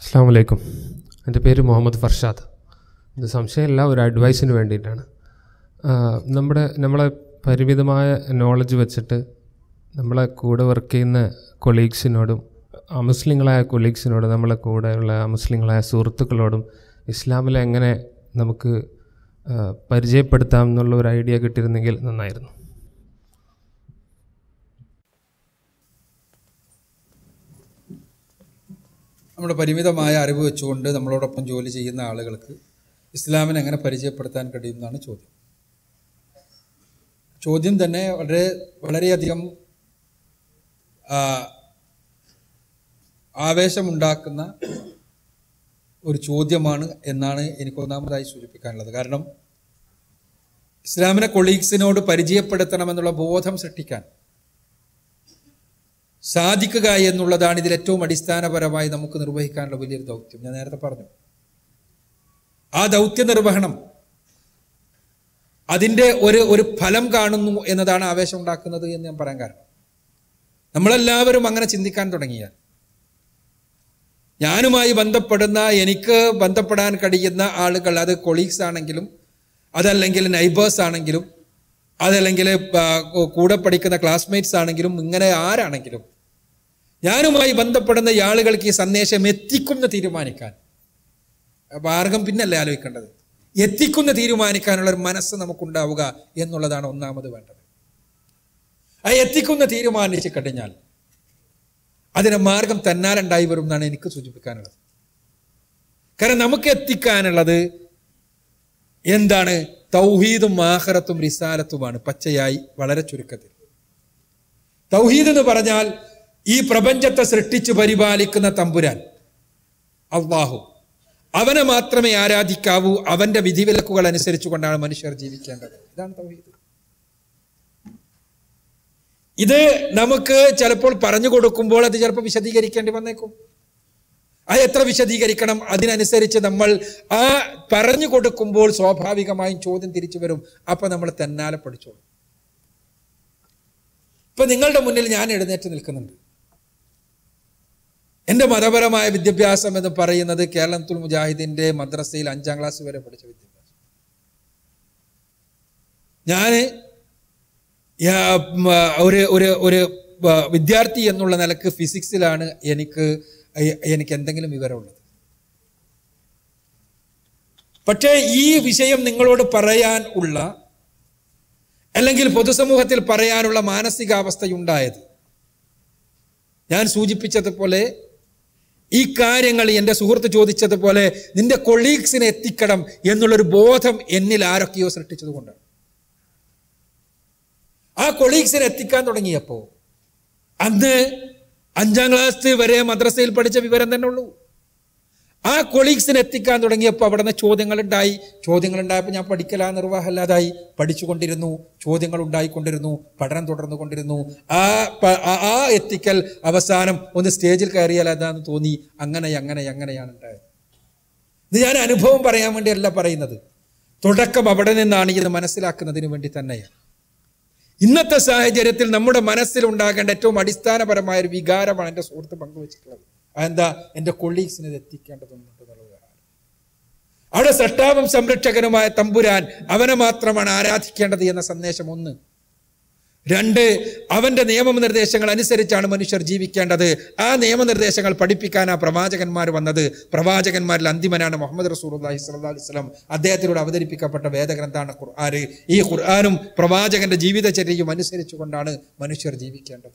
അസ്സാം വലൈക്കും എൻ്റെ പേര് മുഹമ്മദ് ഫർഷാദ് ഇത് സംശയമില്ല ഒരു അഡ്വൈസിന് വേണ്ടിയിട്ടാണ് ആ, നമ്മുടെ നമ്മളെ പരിമിതമായ നോളജ് വെച്ചിട്ട് നമ്മളെ കൂടെ വർക്ക് ചെയ്യുന്ന കൊളീഗ്സിനോടും അമുസ്ലിങ്ങളായ കൊളീഗ്സിനോടും നമ്മളെ കൂടെയുള്ള അമുസ്ലിങ്ങളായ സുഹൃത്തുക്കളോടും ഇസ്ലാമിൽ എങ്ങനെ നമുക്ക് ആ, പരിചയപ്പെടുത്താം എന്നുള്ള ഒരു ഐഡിയ കിട്ടിയിരുന്നെങ്കിൽ നന്നായിരുന്നു നമ്മുടെ പരിമിതമായ അറിവ് വെച്ചുകൊണ്ട് നമ്മളോടൊപ്പം ജോലി ചെയ്യുന്ന ആളുകൾക്ക് ഇസ്ലാമിനെ എങ്ങനെ പരിചയപ്പെടുത്താൻ കഴിയുമെന്നാണ് ചോദ്യം ചോദ്യം തന്നെ വളരെ വളരെയധികം ആ, ആവേശമുണ്ടാക്കുന്ന ഒരു ചോദ്യമാണ് എന്നാണ് എനിക്ക് ഒന്നാമതായി സൂചിപ്പിക്കാനുള്ളത് കാരണം ഇസ്ലാമിനെ കൊളീഗ്സിനോട് പരിചയപ്പെടുത്തണമെന്നുള്ള ബോധം സൃഷ്ടിക്കാൻ സാധിക്കുക എന്നുള്ളതാണ് ഇതിൽ ഏറ്റവും അടിസ്ഥാനപരമായി നമുക്ക് നിർവഹിക്കാനുള്ള വലിയൊരു ദൗത്യം ഞാൻ നേരത്തെ പറഞ്ഞു ആ ദൗത്യ നിർവഹണം അതിൻ്റെ ഒരു ഒരു ഫലം കാണുന്നു എന്നതാണ് ആവേശം ഉണ്ടാക്കുന്നത് എന്ന് ഞാൻ പറയാൻ കാരണം നമ്മളെല്ലാവരും അങ്ങനെ ചിന്തിക്കാൻ തുടങ്ങിയാൽ ഞാനുമായി ബന്ധപ്പെടുന്ന എനിക്ക് ബന്ധപ്പെടാൻ കഴിയുന്ന ആളുകൾ അത് കൊളീഗ്സ് ആണെങ്കിലും അതല്ലെങ്കിൽ നൈബേഴ്സ് ആണെങ്കിലും അതല്ലെങ്കിൽ ആ, കൂടെ പഠിക്കുന്ന ക്ലാസ്മേറ്റ്സ് ആണെങ്കിലും ഇങ്ങനെ ആരാണെങ്കിലും ഞാനുമായി ബന്ധപ്പെടുന്ന ഈ ആളുകൾക്ക് ഈ സന്ദേശം എത്തിക്കുന്ന തീരുമാനിക്കാൻ മാർഗം പിന്നല്ലേ ആലോചിക്കേണ്ടത് എത്തിക്കുന്ന തീരുമാനിക്കാനുള്ള ഒരു മനസ്സ് നമുക്കുണ്ടാവുക എന്നുള്ളതാണ് ഒന്നാമത് വേണ്ടത് ആ എത്തിക്കുന്ന തീരുമാനിച്ചു കഴിഞ്ഞാൽ അതിന് മാർഗം തന്നാലുണ്ടായി വരും എന്നാണ് എനിക്ക് സൂചിപ്പിക്കാനുള്ളത് കാരണം നമുക്ക് എത്തിക്കാനുള്ളത് എന്താണ് തൗഹീദും ആഹറത്തും റിസാലത്തുമാണ് പച്ചയായി വളരെ ചുരുക്കത്തിൽ തൗഹീദ് എന്ന് പറഞ്ഞാൽ ഈ പ്രപഞ്ചത്തെ സൃഷ്ടിച്ച് പരിപാലിക്കുന്ന തമ്പുരാൻ അള്ളാഹു അവനെ മാത്രമേ ആരാധിക്കാവൂ അവന്റെ വിധിവിലക്കുകൾ അനുസരിച്ചുകൊണ്ടാണ് മനുഷ്യർ ജീവിക്കേണ്ടത് ഇതാണ് തൗഹീദ് ഇത് നമുക്ക് ചിലപ്പോൾ പറഞ്ഞു കൊടുക്കുമ്പോൾ അത് ചിലപ്പോൾ വിശദീകരിക്കേണ്ടി വന്നേക്കും അത് എത്ര വിശദീകരിക്കണം അതിനനുസരിച്ച് നമ്മൾ ആ പറഞ്ഞു കൊടുക്കുമ്പോൾ സ്വാഭാവികമായും ചോദ്യം തിരിച്ചു വരും അപ്പൊ നമ്മൾ തന്നാലെ പഠിച്ചോളും ഇപ്പൊ നിങ്ങളുടെ മുന്നിൽ ഞാൻ എഴുന്നേറ്റ് നിൽക്കുന്നുണ്ട് എൻ്റെ മതപരമായ വിദ്യാഭ്യാസം എന്ന് പറയുന്നത് കേരളത്തുൽ മുജാഹിദിന്റെ മദ്രസയിൽ അഞ്ചാം ക്ലാസ് വരെ പഠിച്ച വിദ്യാഭ്യാസം ഞാൻ ഒരു ഒരു ഒരു ആ, വിദ്യാർത്ഥി എന്നുള്ള നിലക്ക് ഫിസിക്സിലാണ് എനിക്ക് എ- എനിക്ക് എന്തെങ്കിലും വിവരമുള്ളത് പക്ഷേ ഈ വിഷയം നിങ്ങളോട് പറയാൻ ഉള്ള അല്ലെങ്കിൽ പൊതുസമൂഹത്തിൽ പറയാനുള്ള മാനസികാവസ്ഥയുണ്ടായത് ഞാൻ സൂചിപ്പിച്ചതുപോലെ ഈ കാര്യങ്ങൾ എൻ്റെ സുഹൃത്ത് ചോദിച്ചതുപോലെ നിന്റെ കൊളീഗ്സിനെ എത്തിക്കണം എന്നുള്ളൊരു ബോധം എന്നിൽ ആരൊക്കെയോ സൃഷ്ടിച്ചത് കൊണ്ടാണ് ആ കൊളീഗ്സിനെ എത്തിക്കാൻ തുടങ്ങിയപ്പോൾ അന്ന് അഞ്ചാം ക്ലാസ് വരെ മദ്രസയിൽ പഠിച്ച വിവരം തന്നെ ഉള്ളൂ ആ കൊളീഗ്സിനെ എത്തിക്കാൻ തുടങ്ങിയപ്പോൾ അവിടെ നിന്ന് ചോദ്യങ്ങൾ ഉണ്ടായി ചോദ്യങ്ങൾ ഉണ്ടായപ്പോൾ ഞാൻ പഠിക്കലാ നിർവാഹമല്ലാതായി പഠിച്ചുകൊണ്ടിരുന്നു ചോദ്യങ്ങൾ ഉണ്ടായിക്കൊണ്ടിരുന്നു പഠനം തുടർന്നു കൊണ്ടിരുന്നു ആ പ- ആ- ആ എത്തിക്കൽ അവസാനം ഒന്ന് സ്റ്റേജിൽ കയറിയാൽ അതാന്ന് തോന്നി അങ്ങനെ അങ്ങനെ അങ്ങനെയാണ് ഉണ്ടായത് ഇത് ഞാൻ അനുഭവം പറയാൻ വേണ്ടിയല്ല പറയുന്നത് തുടക്കം അവിടെ നിന്നാണ് ഇത് മനസ്സിലാക്കുന്നതിന് വേണ്ടി തന്നെയാണ് ഇന്നത്തെ സാഹചര്യത്തിൽ നമ്മുടെ മനസ്സിൽ ഉണ്ടാകേണ്ട ഏറ്റവും അടിസ്ഥാനപരമായ ഒരു വികാരമാണ് എൻ്റെ സുഹൃത്ത് പങ്കുവച്ചിട്ടുള്ളത് അതെന്താ എൻ്റെ കൊളീഗ്സിന് ഇത് എത്തിക്കേണ്ടതുണ്ട് എന്നുള്ളതാണ് അവിടെ സട്ടാവും സംരക്ഷകനുമായ തമ്പുരാൻ അവനെ മാത്രമാണ് ആരാധിക്കേണ്ടത് എന്ന സന്ദേശം ഒന്ന് രണ്ട് അവന്റെ നിയമനിർദ്ദേശങ്ങൾ അനുസരിച്ചാണ് മനുഷ്യർ ജീവിക്കേണ്ടത് ആ നിയമനിർദ്ദേശങ്ങൾ പഠിപ്പിക്കാനാ പ്രവാചകന്മാർ വന്നത് പ്രവാചകന്മാരിൽ അന്തിമനാണ് മുഹമ്മദ് റസൂൽ അലൈഹി സ്വല്ലല്ലാഹു അലൈഹി വസല്ലം അദ്ദേഹത്തിലൂടെ അവതരിപ്പിക്കപ്പെട്ട വേദഗ്രന്ഥാണ് ഖുർആൻ ഈ ഖുർആാനും പ്രവാചകന്റെ ജീവിതചര്യയും അനുസരിച്ചുകൊണ്ടാണ് മനുഷ്യർ ജീവിക്കേണ്ടത്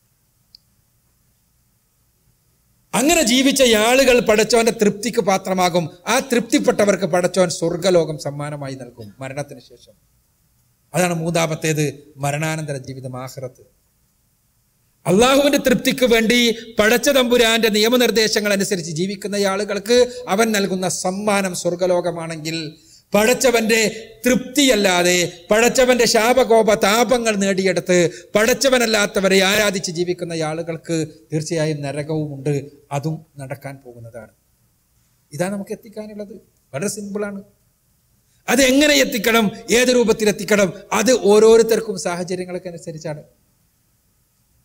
അങ്ങനെ ജീവിച്ച ഈ ആളുകൾ പടച്ചോന്റെ തൃപ്തിക്ക് പാത്രമാകും ആ തൃപ്തിപ്പെട്ടവർക്ക് പടച്ചോൻ സ്വർഗലോകം സമ്മാനമായി നൽകും മരണത്തിന് ശേഷം അതാണ് മൂന്നാമത്തേത് മരണാനന്തര ജീവിതം ആഹ്റത്ത് അള്ളാഹുവിന്റെ തൃപ്തിക്ക് വേണ്ടി പടച്ച തമ്പുരാന്റെ നിയമനിർദ്ദേശങ്ങൾ അനുസരിച്ച് ജീവിക്കുന്ന ഈ ആളുകൾക്ക് അവൻ നൽകുന്ന സമ്മാനം സ്വർഗലോകമാണെങ്കിൽ പടച്ചവന്റെ തൃപ്തിയല്ലാതെ പടച്ചവന്റെ ശാപകോപ താപങ്ങൾ നേടിയെടുത്ത് പടച്ചവനല്ലാത്തവരെ ആരാധിച്ച് ജീവിക്കുന്ന ഈ ആളുകൾക്ക് തീർച്ചയായും നരകവുമുണ്ട് അതും നടക്കാൻ പോകുന്നതാണ് ഇതാണ് നമുക്ക് എത്തിക്കാനുള്ളത് വളരെ സിമ്പിളാണ് അത് എങ്ങനെ എത്തിക്കണം ഏത് രൂപത്തിൽ എത്തിക്കണം അത് ഓരോരുത്തർക്കും സാഹചര്യങ്ങൾക്ക് അനുസരിച്ചാണ്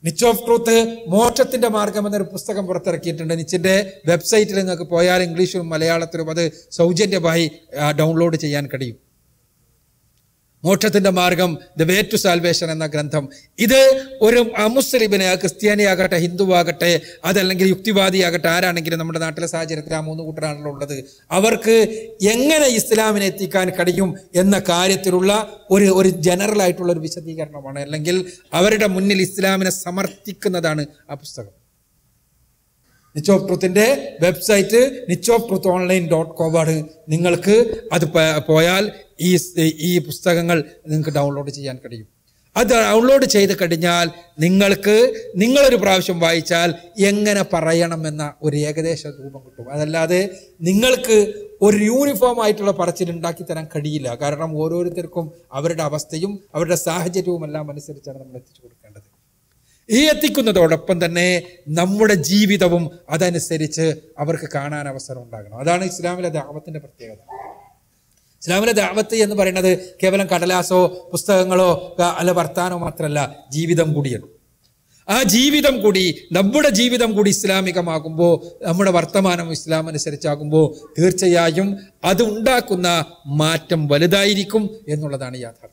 നിച്ച് ഓഫ് ട്രൂത്ത് മോക്ഷത്തിന്റെ മാർഗം എന്നൊരു പുസ്തകം പുറത്തിറക്കിയിട്ടുണ്ട് നിച്ചിന്റെ വെബ്സൈറ്റിൽ നിങ്ങൾക്ക് പോയാൽ ഇംഗ്ലീഷിലും മലയാളത്തിലും അത് സൗജന്യമായി ഡൗൺലോഡ് ചെയ്യാൻ കഴിയും മോക്ഷത്തിന്റെ മാർഗം ദ വേ ടു സാൽവേഷൻ എന്ന ഗ്രന്ഥം ഇത് ഒരു അമുസ്ലിമിന് ക്രിസ്ത്യാനിയാകട്ടെ ഹിന്ദുവാകട്ടെ അതല്ലെങ്കിൽ യുക്തിവാദിയാകട്ടെ ആരാണെങ്കിലും നമ്മുടെ നാട്ടിലെ സാഹചര്യത്തിൽ ആ മൂന്ന് കൂട്ടരാണല്ലോ ഉള്ളത് അവർക്ക് എങ്ങനെ ഇസ്ലാമിനെ എത്തിക്കാൻ കഴിയും എന്ന കാര്യത്തിലുള്ള ഒരു ഒരു ജനറൽ ആയിട്ടുള്ള ഒരു വിശദീകരണമാണ് അല്ലെങ്കിൽ അവരുടെ മുന്നിൽ ഇസ്ലാമിനെ സമർത്ഥിക്കുന്നതാണ് ആ പുസ്തകം നിച്ച് ഓഫ് ട്രൂത്തിന്റെ website niche of truth online dot com ആണ് നിങ്ങൾക്ക് അത് പ- പോയാൽ ഈ സ്- ഈ പുസ്തകങ്ങൾ നിങ്ങൾക്ക് ഡൗൺലോഡ് ചെയ്യാൻ കഴിയും അത് ഡൗൺലോഡ് ചെയ്ത് കഴിഞ്ഞാൽ നിങ്ങൾക്ക് നിങ്ങളൊരു പ്രാവശ്യം വായിച്ചാൽ എങ്ങനെ പറയണമെന്ന ഒരു ഏകദേശ രൂപം കിട്ടും അതല്ലാതെ നിങ്ങൾക്ക് ഒരു യൂണിഫോം ആയിട്ടുള്ള പറച്ചിൽ ഉണ്ടാക്കി തരാൻ കഴിയില്ല കാരണം ഓരോരുത്തർക്കും അവരുടെ അവസ്ഥയും അവരുടെ സാഹചര്യവും എല്ലാം അനുസരിച്ചാണ് നമ്മൾ എത്തിച്ചു കൊടുക്കേണ്ടത് ഈ എത്തിക്കുന്നതോടൊപ്പം തന്നെ നമ്മുടെ ജീവിതവും അതനുസരിച്ച് അവർക്ക് കാണാൻ അവസരം ഉണ്ടാകണം അതാണ് ഇസ്ലാമിലെ ദാവത്തിന്റെ പ്രത്യേകത ഇസ്ലാമിലെ ദാവത്ത് എന്ന് പറയുന്നത് കേവലം കടലാസോ പുസ്തകങ്ങളോ ക- അല്ല വർത്താനോ മാത്രമല്ല ജീവിതം കൂടിയാണ് ആ ജീവിതം കൂടി നമ്മുടെ ജീവിതം കൂടി ഇസ്ലാമികമാകുമ്പോൾ നമ്മുടെ വർത്തമാനം ഇസ്ലാം അനുസരിച്ചാകുമ്പോൾ തീർച്ചയായും അത് ഉണ്ടാക്കുന്ന മാറ്റം വലുതായിരിക്കും എന്നുള്ളതാണ് യാഥാർത്ഥ്യം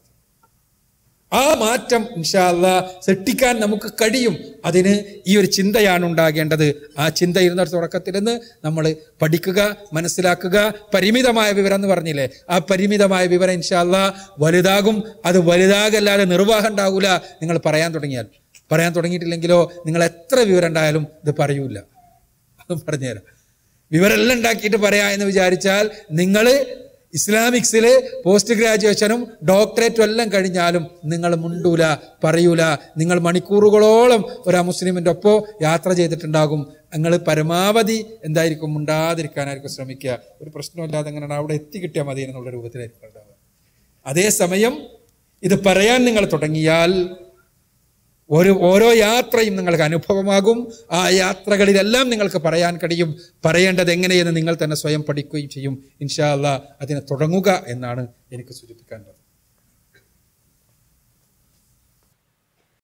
ആ മാറ്റം ഇൻഷാല്ല സൃഷ്ടിക്കാൻ നമുക്ക് കഴിയും അതിന് ഈ ഒരു ചിന്തയാണ് ഉണ്ടാകേണ്ടത് ആ ചിന്ത ഇരുന്ന തുടക്കത്തിൽ നിന്ന് നമ്മൾ പഠിക്കുക മനസ്സിലാക്കുക പരിമിതമായ വിവരം എന്ന് പറഞ്ഞില്ലേ ആ പരിമിതമായ വിവരം ഇൻഷാല്ല വലുതാകും അത് വലുതാകല്ലാതെ നിർവാഹം ഉണ്ടാകൂല നിങ്ങൾ പറയാൻ തുടങ്ങിയാൽ പറയാൻ തുടങ്ങിയിട്ടില്ലെങ്കിലോ നിങ്ങൾ എത്ര വിവരം ഉണ്ടായാലും ഇത് പറയൂല അതും പറഞ്ഞുതരാം വിവരമെല്ലാം ഉണ്ടാക്കിയിട്ട് പറയാ എന്ന് വിചാരിച്ചാൽ നിങ്ങൾ ഇസ്ലാമിക്സിൽ പോസ്റ്റ് ഗ്രാജുവേഷനും ഡോക്ടറേറ്റും എല്ലാം കഴിഞ്ഞാലും നിങ്ങൾ മുണ്ടൂല പറയൂല നിങ്ങൾ മണിക്കൂറുകളോളം ഒരു മുസ്ലിമിൻ്റെ ഒപ്പം യാത്ര ചെയ്തിട്ടുണ്ടാകും നിങ്ങൾ പരമാവധി എന്തായിരിക്കും മുണ്ടാതിരിക്കാനായിരിക്കും ശ്രമിക്കുക ഒരു പ്രശ്നമില്ലാതെ അങ്ങനെ അവിടെ എത്തിക്കിട്ടിയാൽ മതി എന്നുള്ള രൂപത്തിലായിരിക്കും ഉണ്ടാവുക അതേസമയം ഇത് പറയാൻ നിങ്ങൾ തുടങ്ങിയാൽ ഒരു ഓരോ യാത്രയും നിങ്ങൾക്ക് അനുഭവമാകും ആ യാത്രകളിലെല്ലാം നിങ്ങൾക്ക് പറയാൻ കഴിയും പറയേണ്ടത് എങ്ങനെയെന്ന് നിങ്ങൾ തന്നെ സ്വയം പഠിക്കുകയും ചെയ്യും ഇൻഷാ അല്ലാ അതിനെ തുടങ്ങുക എന്നാണ് എനിക്ക് സൂചിപ്പിക്കാനുള്ളത്